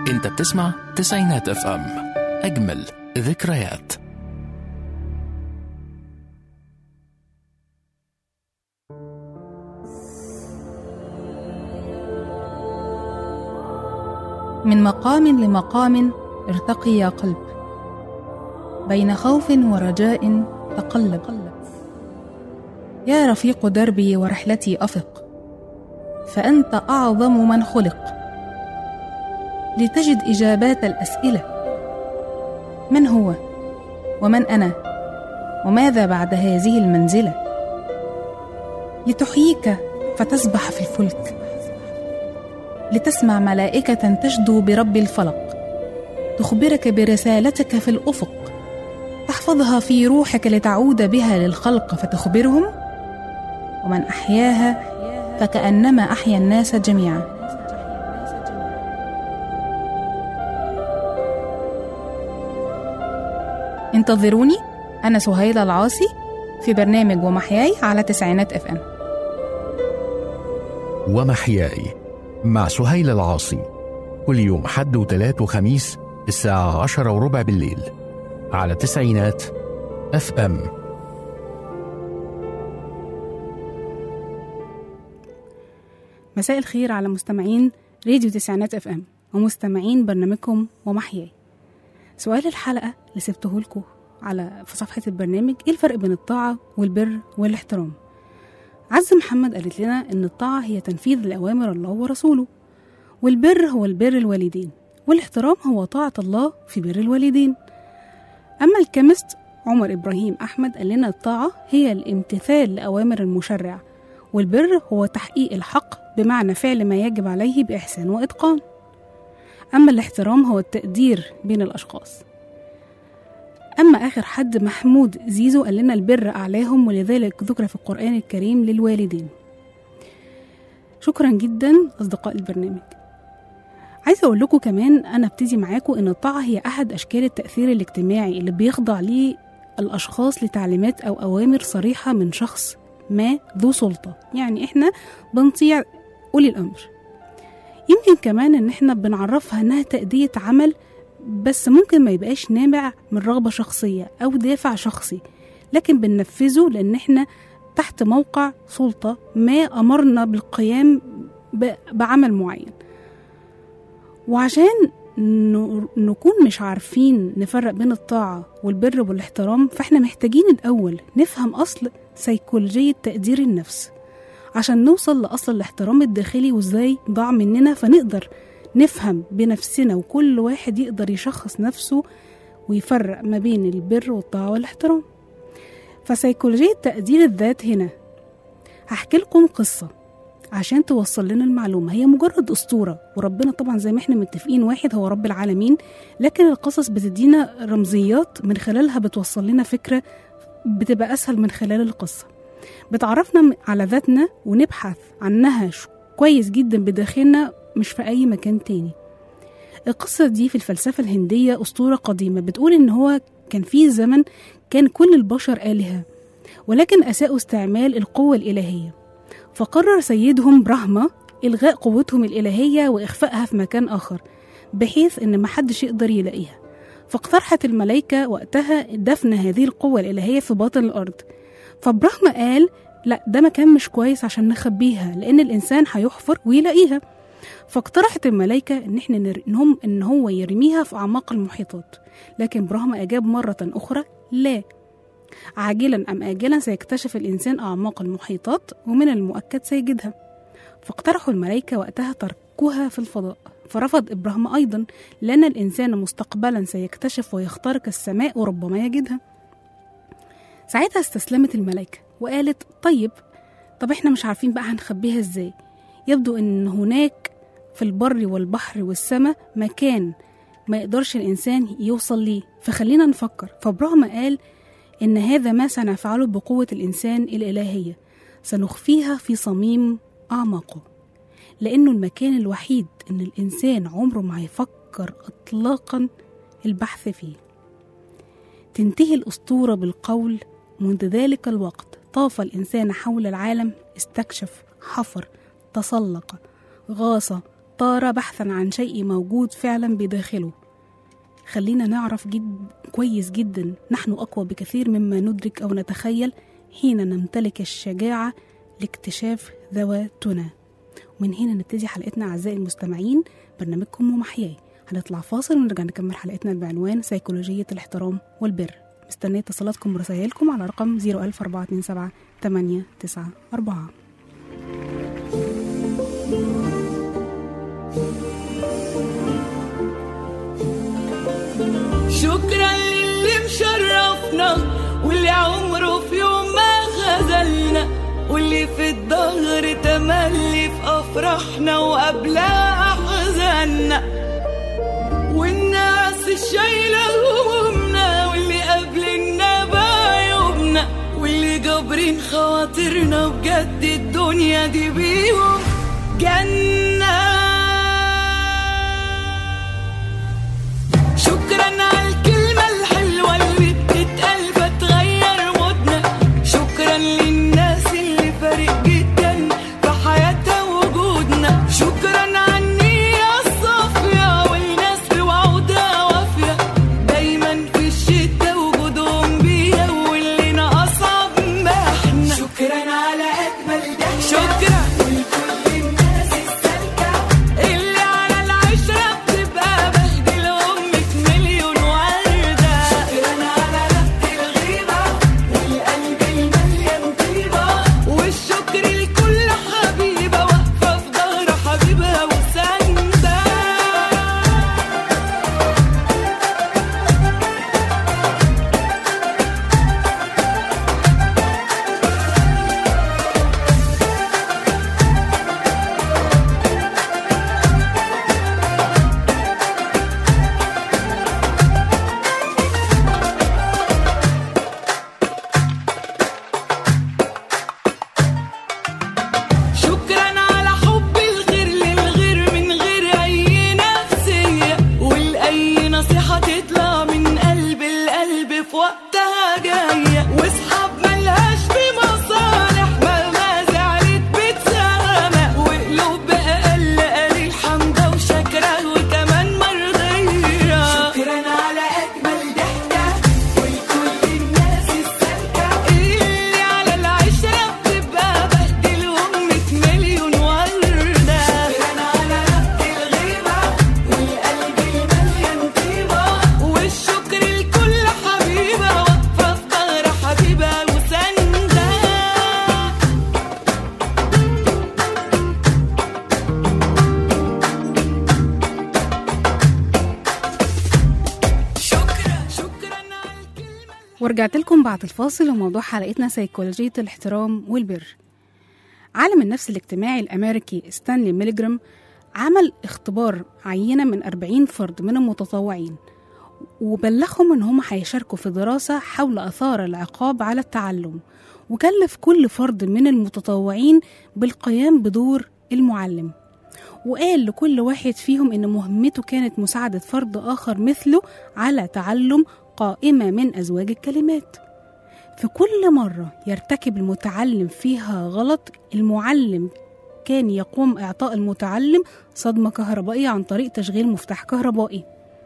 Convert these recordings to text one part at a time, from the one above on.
انت بتسمع تسعينات اف ام اجمل ذكريات من مقام لمقام ارتقي يا قلب بين خوف ورجاء تقلب يا رفيق دربي ورحلتي افق فانت اعظم من خلق لتجد اجابات الاسئله من هو ومن انا وماذا بعد هذه المنزله لتحييك فتسبح في الفلك لتسمع ملائكة تشدو برب الفلق تخبرك برسالتك في الأفق تحفظها في روحك لتعود بها للخلق فتخبرهم ومن أحياها فكأنما أحيا الناس جميعا انتظروني أنا سهيلة العاصي في برنامج ومحياي على تسعينات اف ام ومحياي مع سهيل العاصي كل يوم حد وتلات وخميس الساعة عشرة وربع بالليل على تسعينات اف ام مساء الخير على مستمعين راديو تسعينات اف ام ومستمعين برنامجكم ومحياي سؤال الحلقة اللي سبته لكم على في صفحة البرنامج ايه الفرق بين الطاعة والبر والاحترام عز محمد قالت لنا ان الطاعة هي تنفيذ لأوامر الله ورسوله والبر هو البر الوالدين والاحترام هو طاعة الله في بر الوالدين أما الكيمست عمر إبراهيم أحمد قال لنا الطاعة هي الامتثال لأوامر المشرع والبر هو تحقيق الحق بمعنى فعل ما يجب عليه بإحسان وإتقان أما الاحترام هو التقدير بين الأشخاص أما آخر حد محمود زيزو قال لنا البر أعلاهم ولذلك ذكر في القرآن الكريم للوالدين شكرا جدا أصدقاء البرنامج عايزة أقول لكم كمان أنا ابتدي معاكم إن الطاعة هي أحد أشكال التأثير الاجتماعي اللي بيخضع ليه الأشخاص لتعليمات أو أوامر صريحة من شخص ما ذو سلطة يعني إحنا بنطيع أولي الأمر يمكن كمان إن إحنا بنعرفها إنها تأدية عمل بس ممكن ما يبقاش نابع من رغبة شخصية أو دافع شخصي لكن بننفذه لأن إحنا تحت موقع سلطة ما أمرنا بالقيام ب- بعمل معين وعشان ن- نكون مش عارفين نفرق بين الطاعة والبر والاحترام فاحنا محتاجين الأول نفهم أصل سيكولوجية تقدير النفس عشان نوصل لأصل الاحترام الداخلي وازاي ضاع مننا فنقدر نفهم بنفسنا وكل واحد يقدر يشخص نفسه ويفرق ما بين البر والطاعة والاحترام فسيكولوجية تقدير الذات هنا هحكي لكم قصة عشان توصل لنا المعلومة هي مجرد أسطورة وربنا طبعا زي ما احنا متفقين واحد هو رب العالمين لكن القصص بتدينا رمزيات من خلالها بتوصل لنا فكرة بتبقى أسهل من خلال القصة بتعرفنا على ذاتنا ونبحث عنها ش- كويس جدا بداخلنا مش في أي مكان تاني القصة دي في الفلسفة الهندية أسطورة قديمة بتقول إن هو كان في زمن كان كل البشر آلهة ولكن أساءوا استعمال القوة الإلهية فقرر سيدهم برهما إلغاء قوتهم الإلهية وإخفائها في مكان آخر بحيث إن محدش يقدر يلاقيها فاقترحت الملائكة وقتها دفن هذه القوة الإلهية في باطن الأرض فبرهما قال لا ده مكان مش كويس عشان نخبيها لأن الإنسان هيحفر ويلاقيها فاقترحت الملائكة إن إحنا نر... إن هم إن هو يرميها في أعماق المحيطات لكن برهما أجاب مرة أخرى لا عاجلا أم آجلا سيكتشف الإنسان أعماق المحيطات ومن المؤكد سيجدها فاقترحوا الملائكة وقتها تركوها في الفضاء فرفض إبراهيم أيضا لأن الإنسان مستقبلا سيكتشف ويخترق السماء وربما يجدها ساعتها استسلمت الملائكة وقالت طيب طب احنا مش عارفين بقى هنخبيها ازاي يبدو ان هناك في البر والبحر والسماء مكان ما يقدرش الإنسان يوصل ليه فخلينا نفكر فبرهما قال إن هذا ما سنفعله بقوة الإنسان الإلهية سنخفيها في صميم أعماقه لأنه المكان الوحيد إن الإنسان عمره ما هيفكر إطلاقا البحث فيه تنتهي الأسطورة بالقول منذ ذلك الوقت طاف الإنسان حول العالم استكشف حفر تسلق غاص طار بحثا عن شيء موجود فعلا بداخله خلينا نعرف جد كويس جدا نحن أقوى بكثير مما ندرك أو نتخيل حين نمتلك الشجاعة لاكتشاف ذواتنا ومن هنا نبتدي حلقتنا أعزائي المستمعين برنامجكم ومحياي هنطلع فاصل ونرجع نكمل حلقتنا بعنوان سيكولوجية الاحترام والبر مستنية اتصالاتكم ورسائلكم على رقم 01427 894 شكرا للي مشرفنا واللي عمره في يوم ما خذلنا واللي في الظهر تملي في افراحنا وقبلها احزاننا والناس الشايله همومنا واللي قابلنا بعيوبنا واللي جابرين خواطرنا بجد الدنيا دي بيهم جنه شكرا على الكلمة الحلوة اللي بتتقال فتغير مودنا شكرا للناس اللي فارق جدا في حياتها وجودنا شكرا على النية الصافية والناس بوعودها وافية دايما في الشدة وجودهم بيها واللي أصعب ما احنا شكرا على أجمل ضحكة شكرا ولكل الناس السالكة اللي على العشرة بتبقى بهدلهم في مليون وردة شكرا على ربط الغيبة والقلب المليان طيبة والشكر لكل حبيبة واقفة في ظهر حبيبها وساندة شكرا على حب الغير للغير من غير اي نفسية والاي نصيحة تطلع من قلب القلب في وقتها جاية واصحاب ملهاش في مصالح مهما زعلت بتسامح وقلوب بأقل قليل حمدة وشكرة وكمان مرضية شكرا على أجمل ضحكة ولكل الناس السالكة اللي على العشرة بتبقى بهدلهم مية مليون وردة شكرا على ربط الغيبة والقلب المليان طيبة والشكر لكل حبيبة واقفة في ظهر حبيبها وساندة شكرا شكرا على الكلمة ورجعت لكم بعد الفاصل وموضوع حلقتنا سيكولوجية الاحترام والبر عالم النفس الاجتماعي الأمريكي ستانلي ميليجرام عمل اختبار عينة من 40 فرد من المتطوعين وبلغهم ان هم هيشاركوا في دراسة حول آثار العقاب على التعلم وكلف كل فرد من المتطوعين بالقيام بدور المعلم وقال لكل واحد فيهم ان مهمته كانت مساعدة فرد آخر مثله على تعلم قائمة من أزواج الكلمات في كل مرة يرتكب المتعلم فيها غلط المعلم كان يقوم إعطاء المتعلم صدمة كهربائية عن طريق تشغيل مفتاح كهربائي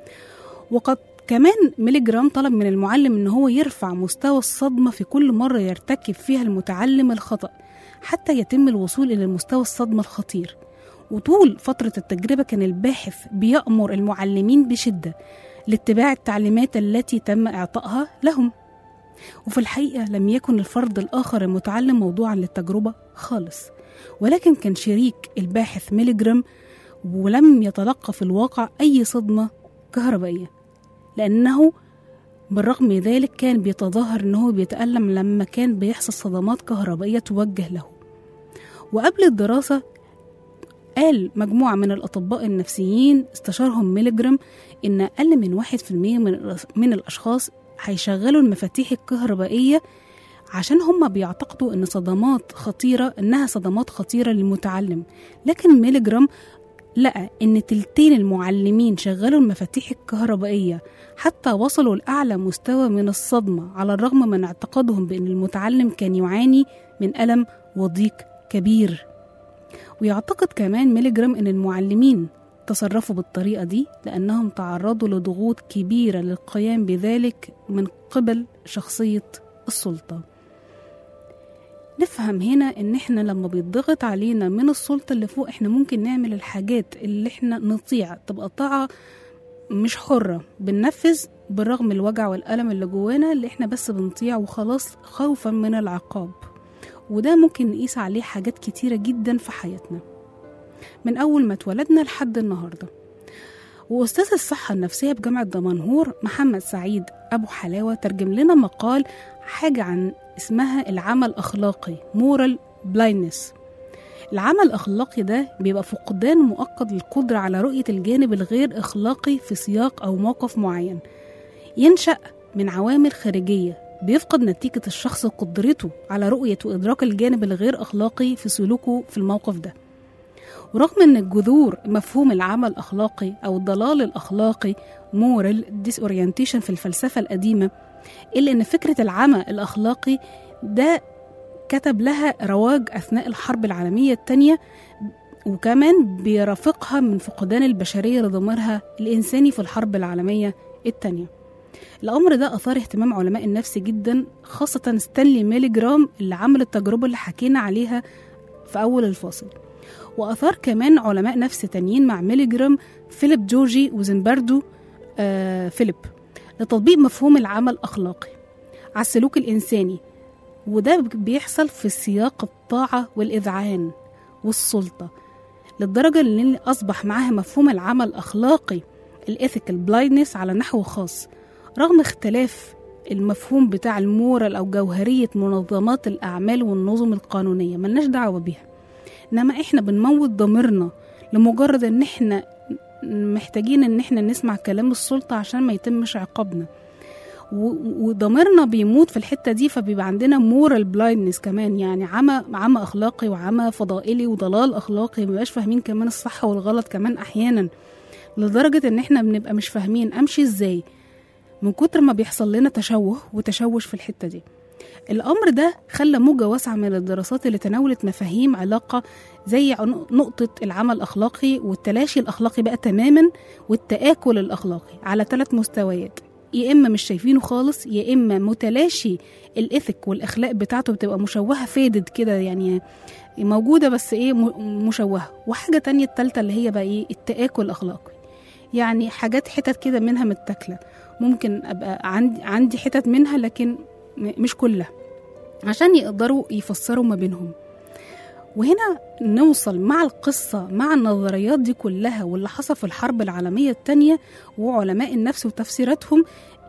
وقد كمان ميليجرام طلب من المعلم ان هو يرفع مستوى الصدمة في كل مرة يرتكب فيها المتعلم الخطأ حتى يتم الوصول إلى مستوى الصدمة الخطير وطول فترة التجربة كان الباحث بيأمر المعلمين بشدة لاتباع التعليمات التي تم إعطائها لهم وفي الحقيقة لم يكن الفرد الآخر المتعلم موضوعا للتجربة خالص ولكن كان شريك الباحث ميليجرام ولم يتلقى في الواقع أي صدمة كهربائية لأنه بالرغم من ذلك كان بيتظاهر أنه بيتألم لما كان بيحصل صدمات كهربائية توجه له وقبل الدراسة قال مجموعة من الأطباء النفسيين استشارهم ميليجرام إن أقل من واحد في المية من من الأشخاص هيشغلوا المفاتيح الكهربائية عشان هم بيعتقدوا إن صدمات خطيرة إنها صدمات خطيرة للمتعلم لكن ميليجرام لقى إن تلتين المعلمين شغلوا المفاتيح الكهربائية حتى وصلوا لأعلى مستوى من الصدمة على الرغم من اعتقادهم بأن المتعلم كان يعاني من ألم وضيق كبير ويعتقد كمان ميليجرام إن المعلمين تصرفوا بالطريقة دي لأنهم تعرضوا لضغوط كبيرة للقيام بذلك من قبل شخصية السلطة نفهم هنا ان احنا لما بيتضغط علينا من السلطة اللي فوق احنا ممكن نعمل الحاجات اللي احنا نطيع تبقى طاعة مش حرة بننفذ بالرغم الوجع والألم اللي جوانا اللي احنا بس بنطيع وخلاص خوفا من العقاب وده ممكن نقيس عليه حاجات كتيرة جدا في حياتنا من أول ما اتولدنا لحد النهاردة وأستاذ الصحة النفسية بجامعة دمنهور محمد سعيد أبو حلاوة ترجم لنا مقال حاجة عن اسمها العمى الأخلاقي مورال بلايندنس العمى الأخلاقي ده بيبقى فقدان مؤقت للقدرة على رؤية الجانب الغير أخلاقي في سياق أو موقف معين ينشأ من عوامل خارجية بيفقد نتيجة الشخص قدرته على رؤية وإدراك الجانب الغير أخلاقي في سلوكه في الموقف ده ورغم ان الجذور مفهوم العمى الاخلاقي او الضلال الاخلاقي مورال ديسورينتيشن في الفلسفه القديمه الا ان فكره العمى الاخلاقي ده كتب لها رواج اثناء الحرب العالميه الثانيه وكمان بيرافقها من فقدان البشريه لضميرها الانساني في الحرب العالميه الثانيه الامر ده اثار اهتمام علماء النفس جدا خاصه ستانلي ميليجرام اللي عمل التجربه اللي حكينا عليها في اول الفاصل وأثار كمان علماء نفس تانيين مع ميليجرام فيليب جورجي وزنبردو آه فيليب لتطبيق مفهوم العمل الأخلاقي على السلوك الإنساني وده بيحصل في سياق الطاعة والإذعان والسلطة للدرجة اللي أصبح معاها مفهوم العمل الأخلاقي الإثيكال بلايندنس على نحو خاص رغم اختلاف المفهوم بتاع المورال أو جوهرية منظمات الأعمال والنظم القانونية ملناش دعوة بيها انما احنا بنموت ضميرنا لمجرد ان احنا محتاجين ان احنا نسمع كلام السلطة عشان ما يتمش عقابنا و- وضميرنا بيموت في الحتة دي فبيبقى عندنا مورال بلايندنس كمان يعني عمى عمى اخلاقي وعمى فضائلي وضلال اخلاقي مبقاش فاهمين كمان الصح والغلط كمان احيانا لدرجة ان احنا بنبقى مش فاهمين امشي ازاي من كتر ما بيحصل لنا تشوه وتشوش في الحتة دي الأمر ده خلى موجة واسعة من الدراسات اللي تناولت مفاهيم علاقة زي عن- نقطة العمل الأخلاقي والتلاشي الأخلاقي بقى تماما والتآكل الأخلاقي على ثلاث مستويات يا إما مش شايفينه خالص يا إما متلاشي الإثك والأخلاق بتاعته بتبقى مشوهة فادد كده يعني موجودة بس إيه م- مشوهة وحاجة تانية التالتة اللي هي بقى إيه التآكل الأخلاقي يعني حاجات حتت كده منها متاكلة ممكن أبقى عندي عندي حتت منها لكن م- مش كلها عشان يقدروا يفسروا ما بينهم وهنا نوصل مع القصة مع النظريات دي كلها واللي حصل في الحرب العالمية التانية وعلماء النفس وتفسيراتهم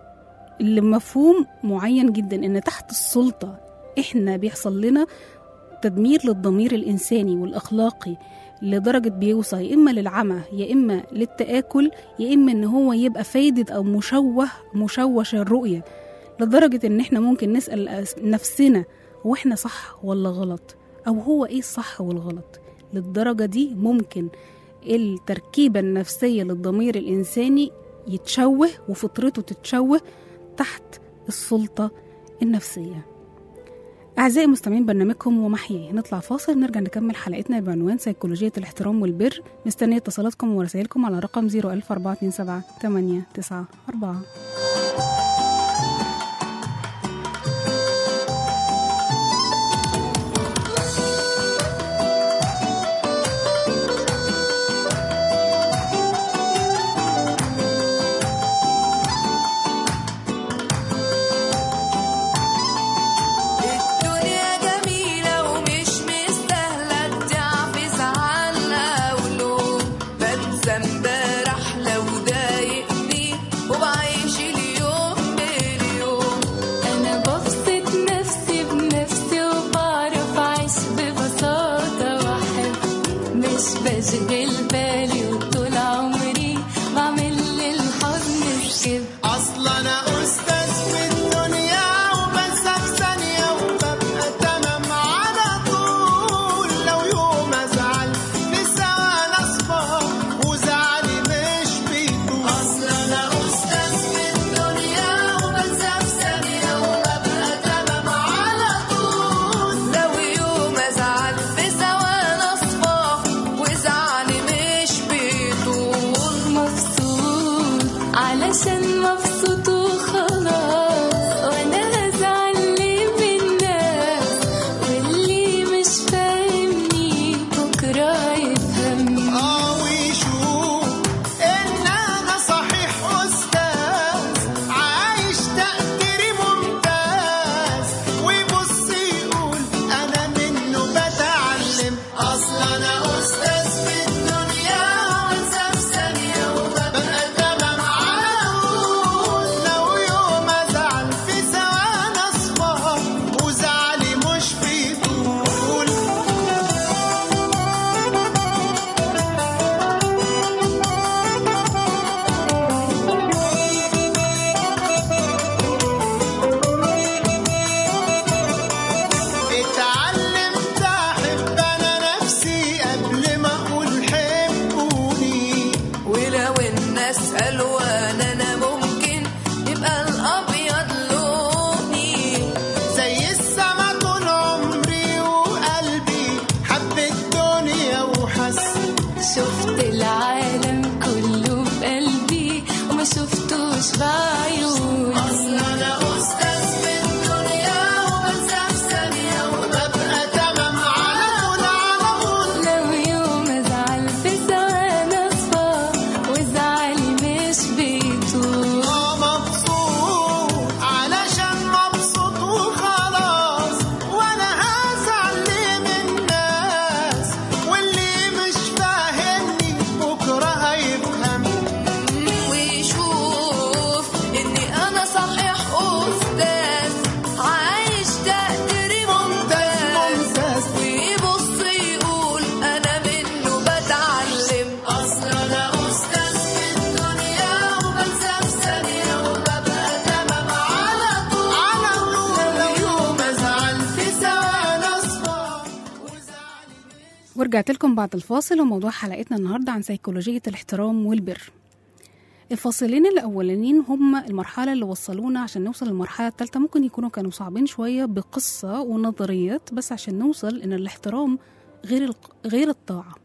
لمفهوم معين جدا ان تحت السلطة احنا بيحصل لنا تدمير للضمير الإنساني والأخلاقي لدرجة بيوصل يا إما للعمى يا إما للتآكل يا إما إن هو يبقى فايدد أو مشوه مشوش الرؤية لدرجة إن إحنا ممكن نسأل أس- نفسنا هو إحنا صح ولا غلط أو هو إيه الصح والغلط للدرجة دي ممكن التركيبة النفسية للضمير الإنساني يتشوه وفطرته تتشوه تحت السلطة النفسية أعزائي مستمعين برنامجكم ومحياه نطلع فاصل نرجع نكمل حلقتنا بعنوان سيكولوجية الاحترام والبر مستنية اتصالاتكم ورسائلكم على رقم 01427 894 الدنيا جميلة ومش مستاهلة تضيع زعلنا ولو بنسى امبارح لو ضايقني وبعيش اليوم باليوم أنا ببسط نفسي بنفسي وبعرف أعيش ببساطة وأحب مش بشغل بالي وطول عمري بعمل للحزن سكيب اصل انا استاذ في الدنيا وبنسى في ثانيه وببقى تمام على طول لو يوم ازعل في ثواني اصفى وزعلي مش بيطول اصل انا استاذ في الدنيا وبنسى في ثانيه وببقى تمام على طول لو يوم ازعل في ثواني اصفى ورجعت لكم بعد الفاصل وموضوع حلقتنا النهارده عن سيكولوجية الاحترام والبر الفاصلين الأولانيين هم المرحلة اللي وصلونا عشان نوصل للمرحلة الثالثة ممكن يكونوا كانوا صعبين شوية بقصة ونظريات بس عشان نوصل إن الاحترام غير الق- غير الطاعة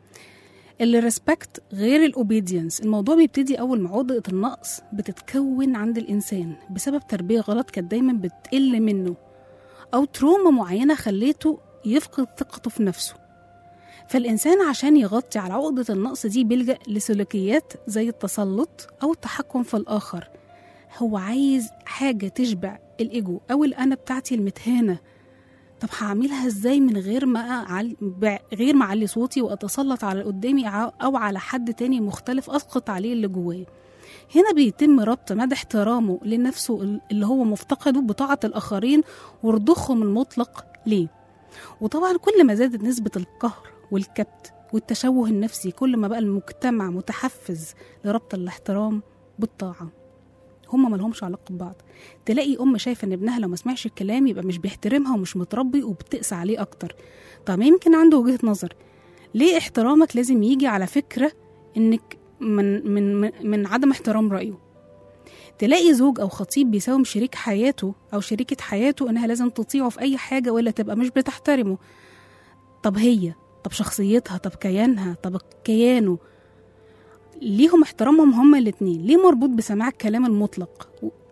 الريسبكت غير الاوبيدينس الموضوع بيبتدي اول ما عقدة النقص بتتكون عند الانسان بسبب تربية غلط كانت دايما بتقل منه او تروما معينة خليته يفقد ثقته في نفسه فالإنسان عشان يغطي على عقدة النقص دي بيلجأ لسلوكيات زي التسلط أو التحكم في الآخر هو عايز حاجة تشبع الإيجو أو الأنا بتاعتي المتهانة طب هعملها ازاي من غير ما أعل... بع- غير ما اعلي صوتي واتسلط على اللي قدامي ع- او على حد تاني مختلف اسقط عليه اللي جواه هنا بيتم ربط مدى احترامه لنفسه ال- اللي هو مفتقده بطاعة الآخرين ورضخهم المطلق ليه وطبعا كل ما زادت نسبة القهر والكبت والتشوه النفسي كل ما بقى المجتمع متحفز لربط الاحترام بالطاعة هما ملهمش علاقة ببعض تلاقي أم شايفة إن ابنها لو ما سمعش الكلام يبقى مش بيحترمها ومش متربي وبتقسى عليه أكتر طب ما يمكن عنده وجهة نظر ليه احترامك لازم يجي على فكرة إنك من من من, من عدم احترام رأيه تلاقي زوج أو خطيب بيساوم شريك حياته أو شريكة حياته إنها لازم تطيعه في أي حاجة ولا تبقى مش بتحترمه طب هي طب شخصيتها طب كيانها طب كيانه ليهم احترامهم هما الاتنين ليه مربوط بسماع الكلام المطلق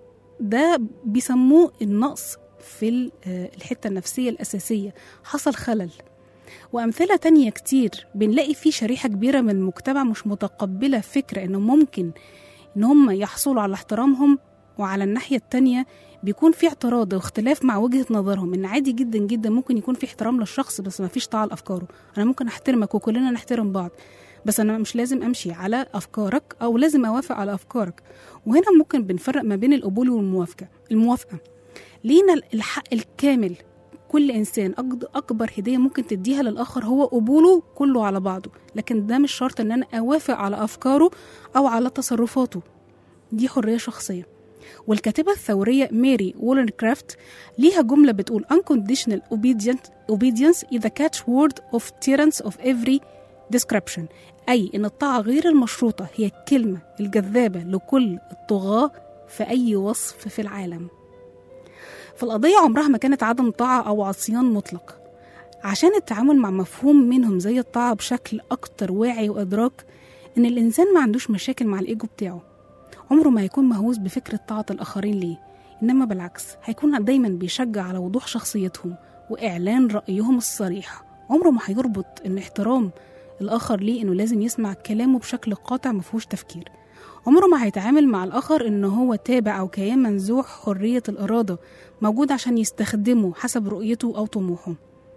ده بيسموه النقص في ال- آه، الحتة النفسية الأساسية حصل خلل وأمثلة تانية كتير بنلاقي في شريحة كبيرة من المجتمع مش متقبلة فكرة إنه ممكن إن هم يحصلوا على احترامهم وعلى الناحية التانية بيكون في اعتراض واختلاف مع وجهة نظرهم إن عادي جدا جدا ممكن يكون في احترام للشخص بس ما فيش طاعة لأفكاره أنا ممكن أحترمك وكلنا نحترم بعض بس أنا مش لازم أمشي على أفكارك أو لازم أوافق على أفكارك وهنا ممكن بنفرق ما بين القبول والموافقة الموافقة لينا الحق الكامل كل إنسان أقد- أكبر هدية ممكن تديها للآخر هو قبوله كله على بعضه لكن ده مش شرط إن أنا أوافق على أفكاره أو على تصرفاته دي حرية شخصية والكاتبة الثورية ماري وولنكرافت ليها جملة بتقول unconditional obedience, obedience is the catchword of tyrants of every description أي إن الطاعة غير المشروطة هي الكلمة الجذابة لكل الطغاة في أي وصف في العالم فالقضية عمرها ما كانت عدم طاعة أو عصيان مطلق عشان التعامل مع مفهوم منهم زي الطاعة بشكل أكتر واعي وإدراك إن الإنسان ما عندوش مشاكل مع الإيجو بتاعه عمره ما هيكون مهووس بفكرة طاعة الآخرين ليه إنما بالعكس هيكون دايما بيشجع على وضوح شخصيتهم وإعلان رأيهم الصريح عمره ما هيربط إن احترام الآخر ليه إنه لازم يسمع كلامه بشكل قاطع مفهوش تفكير عمره ما هيتعامل مع الآخر إن هو تابع أو كيان منزوع حرية الإرادة موجود عشان يستخدمه حسب رؤيته أو طموحه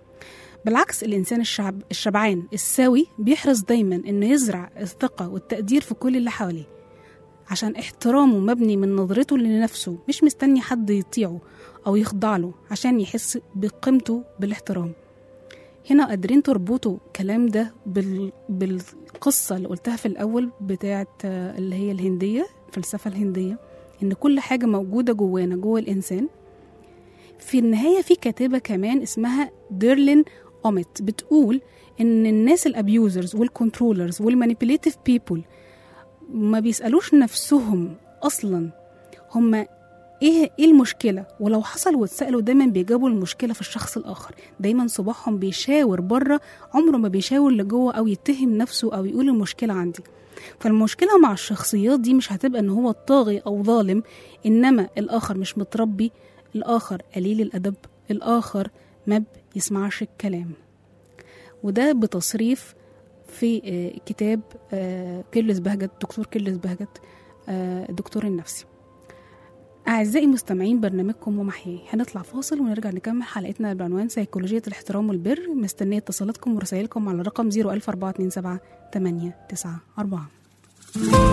بالعكس الإنسان الشعب الشبعان السوي بيحرص دايما إنه يزرع الثقة والتقدير في كل اللي حواليه عشان احترامه مبني من نظرته لنفسه مش مستني حد يطيعه أو يخضع له عشان يحس بقيمته بالاحترام هنا قادرين تربطوا الكلام ده بال... بالقصة اللي قلتها في الأول بتاعت آه، اللي هي الهندية الفلسفة الهندية إن كل حاجة موجودة جوانا جوه الإنسان في النهاية في كاتبة كمان اسمها ديرلين أوميت بتقول إن الناس الأبيوزرز والكنترولرز والمانيبيليتيف بيبول ما بيسألوش نفسهم أصلا هما ايه ايه المشكله ولو حصل واتسالوا دايما بيجابوا المشكله في الشخص الاخر دايما صباحهم بيشاور بره عمره ما بيشاور لجوه او يتهم نفسه او يقول المشكله عندي فالمشكله مع الشخصيات دي مش هتبقى ان هو طاغي او ظالم انما الاخر مش متربي الاخر قليل الادب الاخر ما بيسمعش الكلام وده بتصريف في آه، كتاب آه، كيرلس بهجت دكتور كيرلس بهجت آه، الدكتور النفسي أعزائي مستمعين برنامجكم ومحياي هنطلع فاصل ونرجع نكمل حلقتنا بعنوان سيكولوجية الاحترام والبر مستنية اتصالاتكم ورسائلكم على رقم 01427 894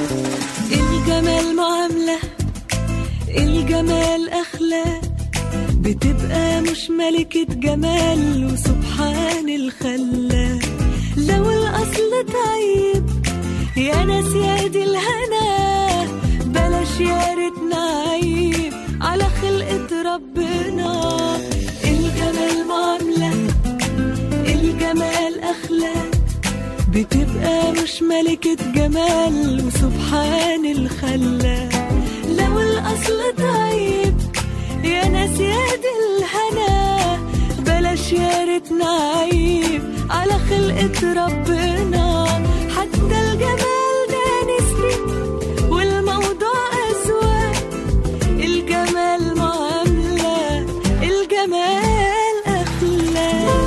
الجمال معاملة الجمال أخلاق بتبقى مش ملكة جمال وسبحان الخلاق لو الأصل طيب يا ناس يا دي الهنا بلاش يا ريتنا عيب على خلقة ربنا الجمال معاملة الجمال أخلاق بتبقى مش ملكة جمال وسبحان الخلاق لو الأصل طيب يا ناس يا دي الهنا بلاش يا ريتنا عيب على خلقة ربنا حتى الجمال ده نسبي والموضوع أذواق الجمال معاملة الجمال أخلاق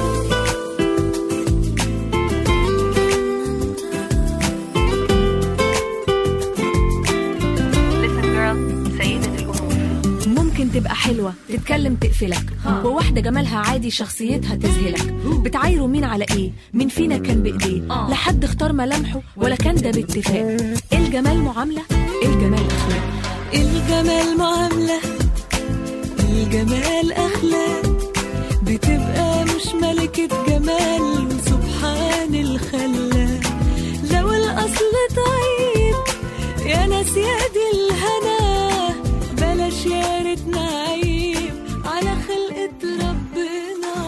ممكن تبقى حلوة تتكلم تقفلك وواحدة جمالها عادي شخصيتها تذهلك بتعايروا مين على ايه مين فينا كان بايديه لا حد اختار ملامحه ولا كان ده باتفاق الجمال معاملة الجمال اخلاق الجمال معاملة الجمال أخلاق بتبقى مش ملكة جمال وسبحان الخلاق لو الأصل طيب يا ناس يا دي الهنا بلاش يا ريتنا عيب على خلقة ربنا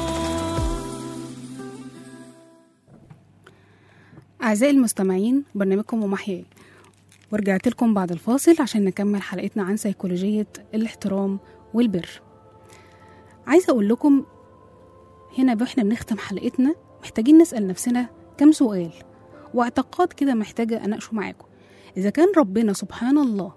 أعزائي المستمعين برنامجكم ومحياي ورجعت لكم بعد الفاصل عشان نكمل حلقتنا عن سيكولوجية الاحترام والبر عايزة أقول لكم هنا واحنا بنختم حلقتنا محتاجين نسأل نفسنا كم سؤال واعتقاد كده محتاجة أناقشه معاكم إذا كان ربنا سبحان الله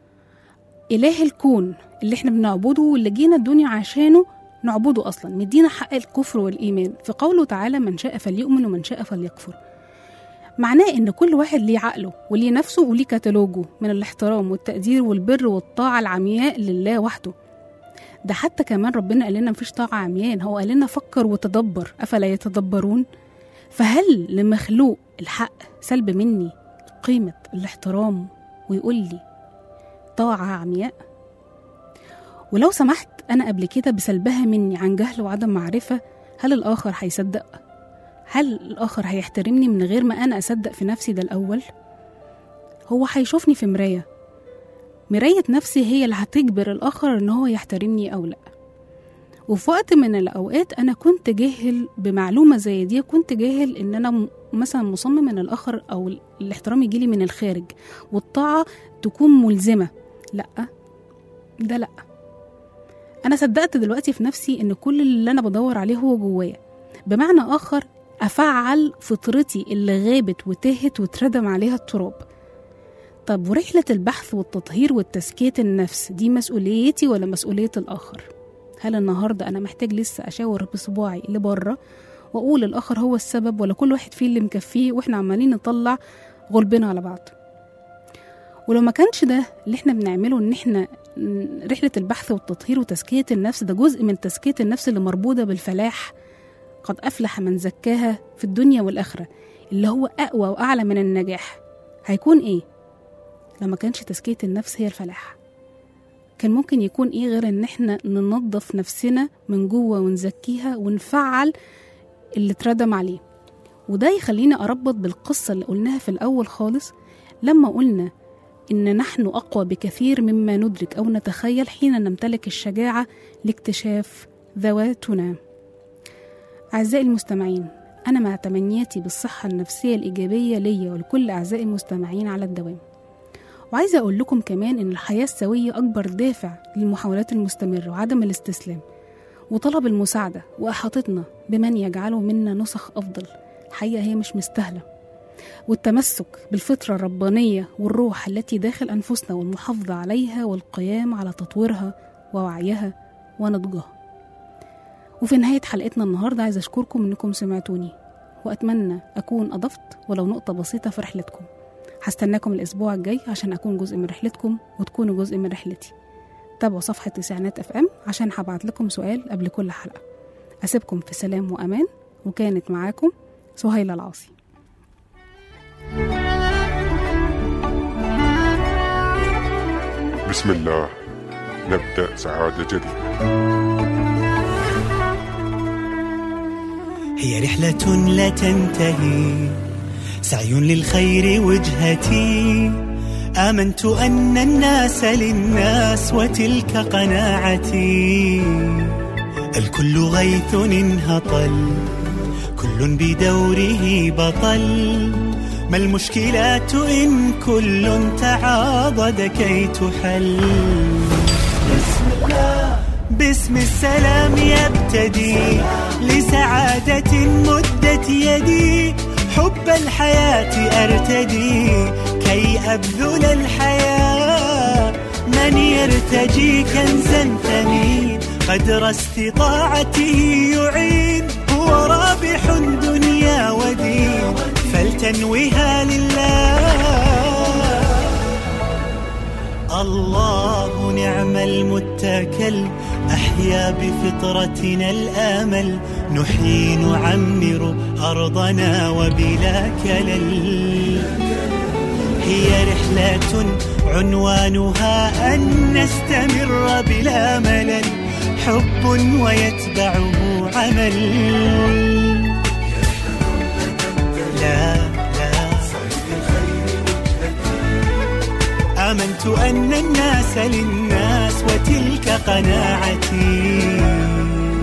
إله الكون اللي احنا بنعبده واللي جينا الدنيا عشانه نعبده أصلا مدينا حق الكفر والإيمان في قوله تعالى من شاء فليؤمن ومن شاء فليكفر معناه ان كل واحد ليه عقله وليه نفسه وليه كتالوجه من الاحترام والتقدير والبر والطاعة العمياء لله وحده ده حتى كمان ربنا قال لنا مفيش طاعة عميان هو قال لنا فكر وتدبر أفلا يتدبرون فهل لمخلوق الحق سلب مني قيمة الاحترام ويقول لي طاعة عمياء ولو سمحت أنا قبل كده بسلبها مني عن جهل وعدم معرفة هل الآخر هيصدق هل الآخر هيحترمني من غير ما أنا أصدق في نفسي ده الأول؟ هو هيشوفني في مراية مراية نفسي هي اللي هتجبر الآخر إن هو يحترمني أو لأ وفي وقت من الأوقات أنا كنت جاهل بمعلومة زي دي كنت جاهل إن أنا م- مثلا مصمم إن الآخر أو ال- الاحترام يجيلي من الخارج والطاعة تكون ملزمة لأ ده لأ أنا صدقت دلوقتي في نفسي إن كل اللي أنا بدور عليه هو جوايا بمعنى آخر أفعل فطرتي اللي غابت وتاهت واتردم عليها التراب طب ورحلة البحث والتطهير والتزكية النفس دي مسؤوليتي ولا مسؤولية الآخر؟ هل النهاردة أنا محتاج لسه أشاور بصباعي لبره وأقول الآخر هو السبب ولا كل واحد فيه اللي مكفيه وإحنا عمالين نطلع غلبنا على بعض ولو ما كانش ده اللي احنا بنعمله ان احنا ن- رحلة البحث والتطهير وتزكية النفس ده جزء من تزكية النفس اللي مربوطة بالفلاح قد أفلح من زكاها في الدنيا والآخرة اللي هو أقوى وأعلى من النجاح هيكون إيه؟ لما كانش تزكية النفس هي الفلاح كان ممكن يكون إيه غير إن إحنا ننظف نفسنا من جوه ونزكيها ونفعل اللي اتردم عليه وده يخليني أربط بالقصة اللي قلناها في الأول خالص لما قلنا إن نحن أقوى بكثير مما ندرك أو نتخيل حين نمتلك الشجاعة لاكتشاف ذواتنا أعزائي المستمعين أنا مع تمنياتي بالصحة النفسية الإيجابية ليا ولكل أعزائي المستمعين على الدوام وعايزة أقول لكم كمان إن الحياة السوية أكبر دافع للمحاولات المستمرة وعدم الاستسلام وطلب المساعدة وإحاطتنا بمن يجعله منا نسخ أفضل الحقيقة هي مش مستاهلة والتمسك بالفطرة الربانية والروح التي داخل أنفسنا والمحافظة عليها والقيام على تطويرها ووعيها ونضجها وفي نهاية حلقتنا النهاردة عايزة أشكركم إنكم سمعتوني وأتمنى أكون أضفت ولو نقطة بسيطة في رحلتكم هستناكم الأسبوع الجاي عشان أكون جزء من رحلتكم وتكونوا جزء من رحلتي تابعوا صفحة تسعينات اف ام عشان هبعت لكم سؤال قبل كل حلقة أسيبكم في سلام وأمان وكانت معاكم سهيلة العاصي بسم الله نبدأ سعادة جديدة هي رحلة لا تنتهي سعي للخير وجهتي آمنت أن الناس للناس وتلك قناعتي الكل غيث انهطل كل بدوره بطل ما المشكلات إن كل تعاضد كي تحل بسم الله باسم السلام يبتدي لسعادة مدت يدي حب الحياة أرتدي كي أبذل الحياة من يرتجي كنزا ثمين قدر استطاعته يعين هو رابح دنيا ودين فلتنوها لله الله نعم المتكل أحيا بفطرتنا الآمل نحيي نعمر أرضنا وبلا كلل هي رحلة عنوانها أن نستمر بلا ملل حب ويتبعه عمل لا لا آمنت أن الناس للناس وتلك قناعتي